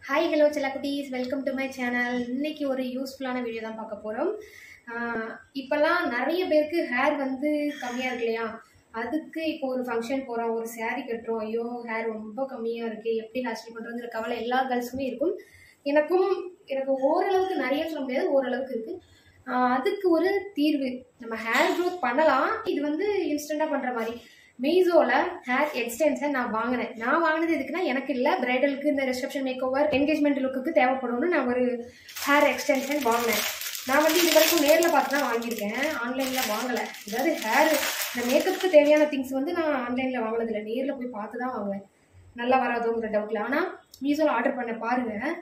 hi hello செல்ல குட்டீஸ் welcome to my channel இன்னைக்கு ஒரு யூஸ்ஃபுல்லான வீடியோ தான் பார்க்க போகிறோம் இப்போல்லாம் நிறைய பேருக்கு ஹேர் வந்து கம்மியாக இருக்கு இல்லையா அதுக்கு இப்போ ஒரு ஃபங்க்ஷன் போகிறோம் ஒரு saree கட்டுறோம் ஐயோ ஹேர் ரொம்ப கம்மியாக இருக்குது எப்படி ஹேர் ஸ்டைல் பண்ணுறதுங்கிற கவலை எல்லா கேர்ள்ஸுமே இருக்கும் எனக்கும் எனக்கு ஓரளவுக்கு நிறைய சொல்ல முடியாது ஓரளவுக்கு இருக்குது அதுக்கு ஒரு தீர்வு நம்ம ஹேர் க்ரோத் பண்ணலாம் இது வந்து இன்ஸ்டண்ட்டாக பண்ணுற மாதிரி மீசோவில் ஹேர் எக்ஸ்டென்ஷன் நான் வாங்கினேன் நான் வாங்கினது எதுக்குன்னா எனக்கு இல்லை பிரைடலுக்கு இந்த ரிசப்ஷன் மேக் ஓவர் என்கேஜ்மெண்ட் லுக்குக்கு தேவைப்படும்னு நான் ஒரு ஹேர் எக்ஸ்டென்ஷன் வாங்கினேன் நான் வந்து இது வரைக்கும் நேரில் பார்த்து தான் வாங்கியிருக்கேன் ஆன்லைனில் வாங்கலை அதாவது ஹேர் இந்த மேக்கப்புக்கு தேவையான திங்ஸ் வந்து நான் ஆன்லைனில் வாங்கினதில்ல நேரில் போய் பார்த்து தான் வாங்குவேன் நல்லா வராதோங்கிற டவுட்டில் ஆனால் மீசோவில் ஆர்டர் பண்ண பாருங்கள்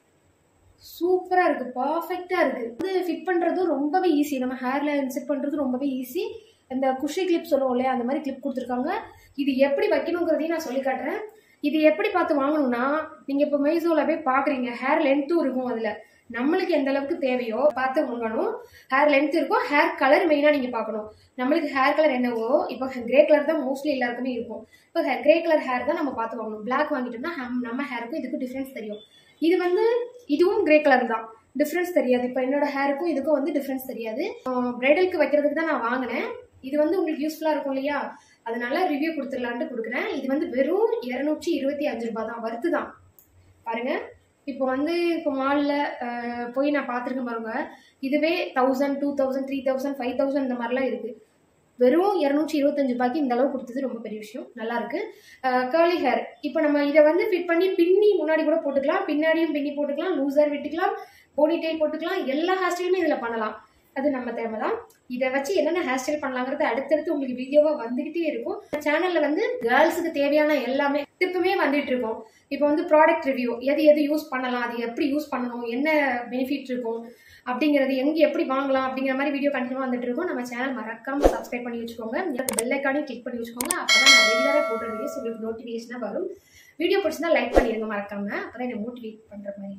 சூப்பராக இருக்குது பர்ஃபெக்டாக இருக்குது இது ஃபிட் பண்ணுறதும் ரொம்பவே ஈஸி நம்ம ஹேரில் இன்செட் பண்ணுறது ரொம்பவே ஈஸி இந்த குஷி கிளிப் சொல்லுவோம் இல்லையா அந்த மாதிரி கிளிப் கொடுத்துருக்காங்க இது எப்படி வைக்கணுங்கிறதையும் நான் சொல்லி காட்டுறேன் இது எப்படி பார்த்து வாங்கணும்னா நீங்கள் இப்போ மைசோவில் போய் பார்க்குறீங்க ஹேர் லென்த்தும் இருக்கும் அதில் நம்மளுக்கு எந்த அளவுக்கு தேவையோ பார்த்து வாங்கணும் ஹேர் லென்த் இருக்கும் ஹேர் கலர் மெயினாக நீங்கள் பார்க்கணும் நம்மளுக்கு ஹேர் கலர் என்னவோ இப்போ கிரே கலர் தான் மோஸ்ட்லி எல்லாருக்குமே இருக்கும் இப்போ கிரே கலர் ஹேர் தான் நம்ம பார்த்து வாங்கணும் பிளாக் வாங்கிட்டோம்னா ஹம்- நம்ம ஹேருக்கும் இதுக்கும் டிஃப்ரென்ஸ் தெரியும் இது வந்து இதுவும் கிரே கலர் தான் டிஃப்ரென்ஸ் தெரியாது இப்போ என்னோட ஹேருக்கும் இதுக்கும் வந்து டிஃப்ரென்ஸ் தெரியாது பிரைடலுக்கு வைக்கிறதுக்கு தான் நான் வாங்கினேன் இது வந்து உங்களுக்கு யூஸ்ஃபுல்லாக இருக்கும் இல்லையா அதனால ரிவ்யூ கொடுத்துடலான்ட்டு கொடுக்குறேன் இது வந்து வெறும் இரநூற்றி இருபத்தி அஞ்சு ரூபாய் தான் வறுத்து தான் பாருங்க இப்போ வந்து இப்போ மாலில் போய் நான் பார்த்துருக்கேன் பாருங்க இதுவே thousand two thousand three thousand five thousand இந்த மாதிரிலாம் இருக்குது வெறும் இரநூற்றி இருபத்தஞ்சு ரூபாய்க்கு இந்த அளவு கொடுத்தது ரொம்ப பெரிய விஷயம் நல்லா இருக்கு கேர்லி ஹேர் இப்போ நம்ம இதை வந்து ஃபிட் பண்ணி பின்னி முன்னாடி கூட போட்டுக்கலாம் பின்னாடியும் பின்னி போட்டுக்கலாம் லூசர் விட்டுக்கலாம் போனி டெயில் போட்டுக்கலாம் எல்லா ஹேர் ஸ்டைலுமே இதில் பண்ணலாம் அது நம்ம தேவை தான் இதை வச்சு என்னென்ன ஹேர் ஸ்டைல் பண்ணலாங்கிறது அடுத்தடுத்து உங்களுக்கு வீடியோவாக வந்துகிட்டே இருக்கும் சேனலில் வந்து கேர்ள்ஸுக்கு தேவையான எல்லாமே டிப்புமே வந்துட்டு இருக்கும் இப்போ வந்து ப்ராடக்ட் ரிவ்யூ எது எது யூஸ் பண்ணலாம் அது எப்படி யூஸ் பண்ணணும் என்ன பெனிஃபிட் இருக்கும் அப்படிங்கிறது எங்கே எப்படி வாங்கலாம் அப்படிங்கிற மாதிரி வீடியோ கண்டினியூவாக வந்துட்டு இருக்கும் நம்ம சேனல் மறக்காம சப்ஸ்கிரைப் பண்ணி வச்சுக்கோங்க பெல் ஐக்கானையும் கிளிக் பண்ணி வச்சுக்கோங்க அப்போ தான் நான் ரெகுலராக போடுற வீடியோஸ் உங்களுக்கு நோட்டிஃபிகேஷனாக வரும் வீடியோ பிடிச்சிருந்தா லைக் பண்ணிடுங்க மறக்காம அப்போ தான் என்னை மோட்டிவேட் பண்ணுற மாதிரி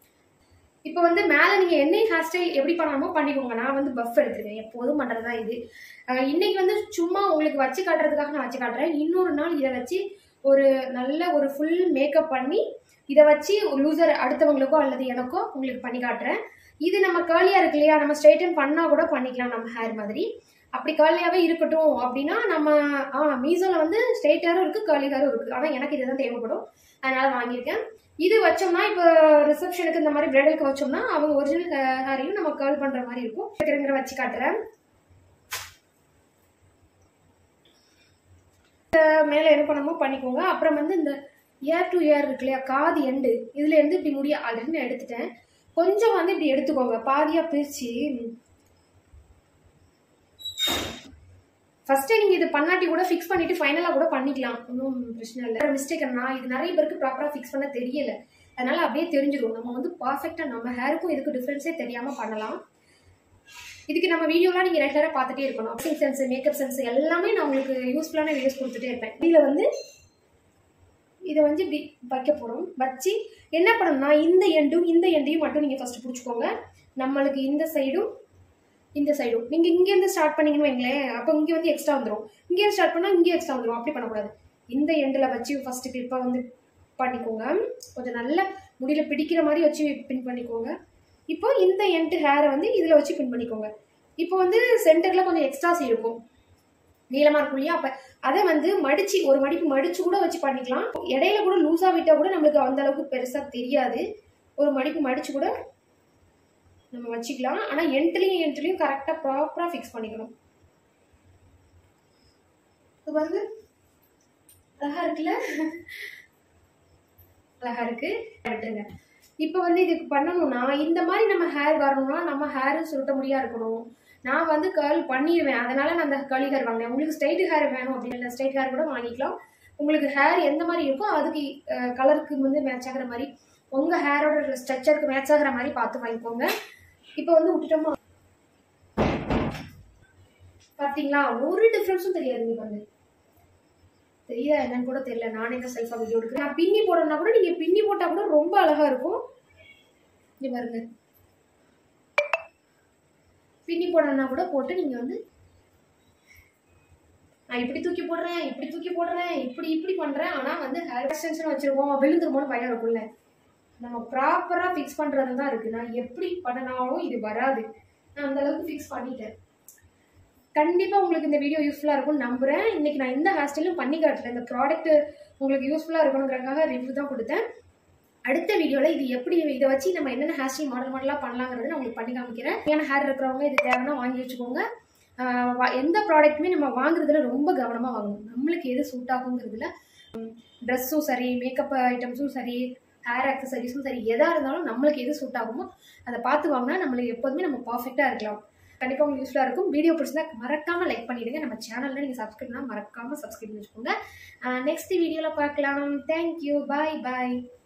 இப்போ வந்து மேலே நீங்கள் என்ன ஹேர் ஸ்டைல் எப்படி பண்ணணுமோ பண்ணிக்கோங்க நான் வந்து பஃப் எடுத்துருக்கேன் எப்போதும் பண்ணுறது தான் இது அஹ் இன்னைக்கு வந்து சும்மா உங்களுக்கு வச்சு காட்டுறதுக்காக நான் வச்சு காட்டுறேன் இன்னொரு நாள் இதை வச்சு ஒரு நல்ல ஒரு ஃபுல் மேக்கப் பண்ணி இதை வச்சு லூசர் அடுத்தவங்களுக்கோ அல்லது எனக்கோ உங்களுக்கு பண்ணி காட்டுறேன் இது நம்ம கேர்லியாக இருக்கு இல்லையா நம்ம ஸ்ட்ரைட்டன் பண்ணால் கூட பண்ணிக்கலாம் நம்ம ஹேர் மாதிரி அப்படி கேர்லியாகவே இருக்கட்டும் அப்படின்னா நம்ம ஆ மீசோவில் வந்து ஸ்ட்ரைட் ஹேரும் இருக்குது கேர்லி ஹேரும் இருக்குது ஆனால் எனக்கு இதுதான் தேவைப்படும் அதனால வாங்கியிருக்கேன் இது வச்சோம்னா இப்போ ரிசப்ஷனுக்கு இந்த மாதிரி பிரைடலுக்கு வச்சோம்னா அவங்க ஒரிஜினல் ஹேரையும் நம்ம கேர்ள் பண்ற மாதிரி இருக்கும் இருக்கிறங்கிற வச்சு காட்டுறேன் இந்த மேலே என்ன பண்ணணுமோ பண்ணிக்கோங்க அப்புறம் வந்து இந்த ஏர் டு ஏர் இருக்கு இல்லையா காது எண்டு இதுல இருந்து இப்படி முடிய ஆல்ரெடி நான் எடுத்துட்டேன் கொஞ்சம் வந்து இப்படி எடுத்துக்கோங்க பாதியா பிரிச்சு ஃபர்ஸ்டே நீங்க இது பண்ணாட்டி கூட ஃபிக்ஸ் பண்ணிட்டு ஃபைனலா கூட பண்ணிக்கலாம் ஒன்றும் பிரச்சனை இல்லை மிஸ்டேக் நான் இது நிறைய பேருக்கு ப்ராப்பரா ஃபிக்ஸ் பண்ண தெரியல அதனால அப்படியே தெரிஞ்சிடும் நம்ம வந்து பர்ஃபெக்டா நம்ம ஹேருக்கும் இதுக்கு டிஃபரன்ஸே தெரியாம பண்ணலாம் இதுக்கு நம்ம வீடியோலாம் நீங்க ரெகுலரா பார்த்துட்டே இருக்கணும் ட்ரெஸ்ஸிங் சென்ஸ் மேக்கப் சென்ஸ் எல்லாமே நான் உங்களுக்கு யூஸ்ஃபுல்லான வீடியோஸ் கொடுத்துட்டே இருப்பேன் இதுல வந்து இதை வந்து இப்படி வைக்க போறோம் வச்சு என்ன பண்ணணும்னா இந்த எண்டும் இந்த எண்டையும் மட்டும் நீங்க ஃபர்ஸ்ட் பிடிச்சிக்கோங்க நம்மளுக்கு இந்த சைடும் இந்த சைடும் நீங்க இங்க இருந்து ஸ்டார்ட் பண்ணீங்கன்னு வைங்களேன் அப்போ இங்க வந்து எக்ஸ்ட்ரா வந்துடும் இங்க இருந்து ஸ்டார்ட் பண்ணா இங்கே எக்ஸ்ட்ரா வந்துடும் அப்படி பண்ணக்கூடாது இந்த எண்டில் வச்சு ஃபர்ஸ்ட் கிளிப்பா வந்து பண்ணிக்கோங்க கொஞ்சம் நல்ல முடியல பிடிக்கிற மாதிரி வச்சு பின் பண்ணிக்கோங்க இப்போ இந்த எண்ட் ஹேரை வந்து இதுல வச்சு பின் பண்ணிக்கோங்க இப்போ வந்து சென்டர்ல கொஞ்சம் எக்ஸ்ட்ராஸ் இருக்கும் நீளமா இருக்கும் இல்லையா அப்ப அதை வந்து மடிச்சு ஒரு மடிப்பு மடிச்சு கூட வச்சு பண்ணிக்கலாம் இடையில கூட லூஸா விட்டா கூட நம்மளுக்கு அந்த அளவுக்கு பெருசா தெரியாது ஒரு மடிப்பு மடிச்சு கூட நம்ம வச்சுக்கலாம் ஆனா எண்ட்லயும் எண்ட்லயும் கரெக்டா ப்ராப்பரா ஃபிக்ஸ் பண்ணிக்கணும் இது பாருங்க அழகா இருக்குல்ல அழகா இருக்கு விட்டுருங்க இப்போ வந்து இதுக்கு பண்ணணும்னா இந்த மாதிரி நம்ம ஹேர் வரணும்னா நம்ம ஹேர் சுருட்ட முடியா இருக்கணும் நான் வந்து கேர்ள் பண்ணிடுவேன் அதனால நான் அந்த கர்லி ஹேர் வாங்கினேன் உங்களுக்கு ஸ்ட்ரைட் ஹேர் வேணும் அப்படின்னு ஸ்ட்ரைட் ஹேர் கூட வாங்கிக்கலாம் உங்களுக்கு ஹேர் எந்த மாதிரி இருக்கோ அதுக்கு கலருக்கு வந்து மேட்ச் ஆகுற மாதிரி உங்க ஹேரோட ஸ்ட்ரக்சருக்கு மேட்ச் ஆகுற மாதிரி பார்த்து வாங்கிக்கோங்க இப்போ வந்து விட்டுட்டோமா பாத்தீங்களா ஒரு டிஃப்ரென்ஸும் தெரியாதுங்க பாருங்க தெரியுதா என்னன்னு கூட தெரியல நானே தான் செல்ஃபா வீடியோ எடுக்கிறேன் நான் பின்னி போடணும்னா கூட நீங்க பின்னி போட்டா கூட ரொம்ப அழகா இருக்கும் இங்க பாருங்க பின்னி போடணும்னா கூட போட்டு நீங்க வந்து நான் இப்படி தூக்கி போடுறேன் இப்படி தூக்கி போடுறேன் இப்படி இப்படி பண்றேன் ஆனா வந்து ஹேர் எக்ஸ்டென்ஷன் வச்சிருக்கோம் விழுந்துருமோன்னு பயம் இருக்கும்ல நம்ம ப்ராப்பராக ஃபிக்ஸ் பண்ணுறது தான் இருக்குது நான் எப்படி பண்ணினாலும் இது வராது நான் அந்த அளவுக்கு ஃபிக்ஸ் பண்ணிட்டேன் கண்டிப்பாக உங்களுக்கு இந்த வீடியோ யூஸ்ஃபுல்லாக இருக்கும்னு நம்புகிறேன் இன்னைக்கு நான் எந்த ஹேர் ஸ்டைலும் பண்ணி காட்டல இந்த ப்ராடக்ட் உங்களுக்கு யூஸ்ஃபுல்லாக இருக்கணுங்கிறதுக்காக ரிவ்யூ தான் கொடுத்தேன் அடுத்த வீடியோவில் இது எப்படி இதை வச்சு நம்ம என்னென்ன ஹேர் ஸ்டைல் மாடல் மாடலாக பண்ணலாங்கிறது நான் உங்களுக்கு பண்ணி காமிக்கிறேன் ஏன்னா ஹேர் இருக்கிறவங்க இது தேவைன்னா வாங்கி வச்சுக்கோங்க ஆஹ் வா- எந்த ப்ராடக்ட்டுமே நம்ம வாங்குறதுல ரொம்ப கவனமாக வாங்கணும் நம்மளுக்கு எது சூட் ஆகுங்கிறதுல ட்ரெஸ்ஸும் சரி மேக்கப் ஐட்டம்ஸும் சரி ஹேர் அக்சசரிஸும் சரி எதாக இருந்தாலும் நம்மளுக்கு எது சூட் ஆகுமோ அதை பார்த்து வாங்கினா நம்மளுக்கு எப்போதுமே நம்ம பர்ஃபெக்டாக இருக்கலாம் கண்டிப்பாக உங்களுக்கு யூஸ்ஃபுல்லாக இருக்கும் வீடியோ பிடிச்சிருந்தா மறக்காமல் லைக் பண்ணிடுங்க நம்ம சேனலில் நீங்கள் சப்ஸ்கிரைப் பண்ணால் மறக்காமல் சப்ஸ்கிரைப் பண்ணி வச்சுக்கோங்க நெக்ஸ்ட் வீடியோவில் பார்க்கலாம் தேங்க்யூ பாய் பாய்